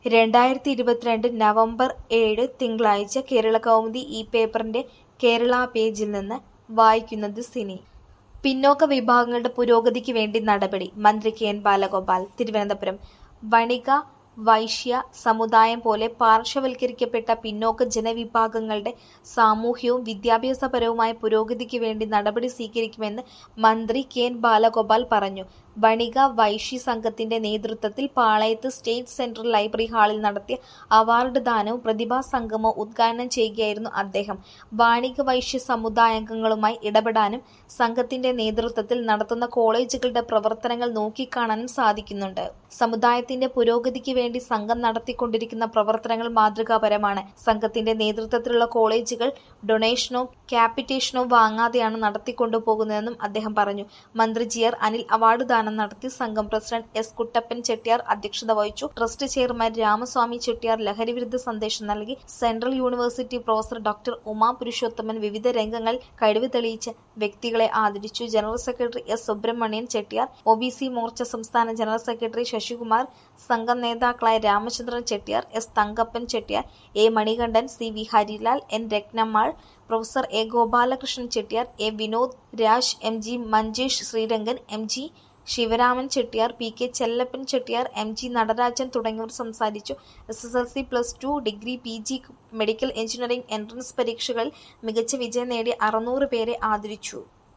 രണ്ടായിരത്തി ഇരുപത്തിരണ്ട് നവംബർ ഏഴ് തിങ്കളാഴ്ച കേരളകൗമുദി ഈ പേപ്പറിന്റെ കേരള പേജിൽ നിന്ന് വായിക്കുന്നത് സിനി പിന്നോക്ക വിഭാഗങ്ങളുടെ പുരോഗതിക്ക് വേണ്ടി നടപടി മന്ത്രി കെ എൻ ബാലഗോപാൽ തിരുവനന്തപുരം വണിക വൈശ്യ സമുദായം പോലെ പാർശ്വവൽക്കരിക്കപ്പെട്ട പിന്നോക്ക ജനവിഭാഗങ്ങളുടെ സാമൂഹ്യവും വിദ്യാഭ്യാസപരവുമായ പുരോഗതിക്ക് വേണ്ടി നടപടി സ്വീകരിക്കുമെന്ന് മന്ത്രി കെ എൻ ബാലഗോപാൽ പറഞ്ഞു വണിക വൈശ്യ സംഘത്തിന്റെ നേതൃത്വത്തിൽ പാളയത്ത് സ്റ്റേറ്റ് സെൻട്രൽ ലൈബ്രറി ഹാളിൽ നടത്തിയ അവാർഡ് ദാനവും പ്രതിഭാ സംഗമവും ഉദ്ഘാടനം ചെയ്യുകയായിരുന്നു അദ്ദേഹം വാണിക വൈശ്യ സമുദായാംഗങ്ങളുമായി ഇടപെടാനും സംഘത്തിന്റെ നേതൃത്വത്തിൽ നടത്തുന്ന കോളേജുകളുടെ പ്രവർത്തനങ്ങൾ നോക്കിക്കാണാനും സാധിക്കുന്നുണ്ട് സമുദായത്തിന്റെ പുരോഗതിക്ക് വേണ്ടി സംഘം നടത്തിക്കൊണ്ടിരിക്കുന്ന പ്രവർത്തനങ്ങൾ മാതൃകാപരമാണ് സംഘത്തിന്റെ നേതൃത്വത്തിലുള്ള കോളേജുകൾ ഡൊണേഷനോ ക്യാപിറ്റേഷനോ വാങ്ങാതെയാണ് നടത്തിക്കൊണ്ടുപോകുന്നതെന്നും അദ്ദേഹം പറഞ്ഞു മന്ത്രി ജി ആർ അനിൽ അവാർഡ് ദാനം നടത്തി സംഘം പ്രസിഡന്റ് എസ് കുട്ടപ്പൻ ചെട്ടിയാർ അധ്യക്ഷത വഹിച്ചു ട്രസ്റ്റ് ചെയർമാൻ രാമസ്വാമി ചെട്ടിയാർ ലഹരിവിരുദ്ധ സന്ദേശം നൽകി central university professor doctor Uma Purushothaman വിവിധ രംഗങ്ങളിൽ കഴിവ് തെളിയിച്ച വ്യക്തികളെ ആദരിച്ചു general secretary S Subramanian Chettiar O B C Morcha സംസ്ഥാന ജനറൽ സെക്രട്ടറി ശശികുമാർ സംഘം നേതാക്കളായ Ramachandran Chettiar S Thankappan Chettiar A Manikandan C V Harilal N Rathnammal professor A Gopalakrishnan Chettiar A Vinod Raj M G Manjesh Sreerangan M G Sivaraman Chettiar P K Chellappan Chettiar M G Natarajan തുടങ്ങിയവർ സംസാരിച്ചു S S L C plus two degree P G medical engineering entrance പരീക്ഷകളിൽ മികച്ച വിജയം നേടിയ അറുന്നൂറ് പേരെ ആദരിച്ചു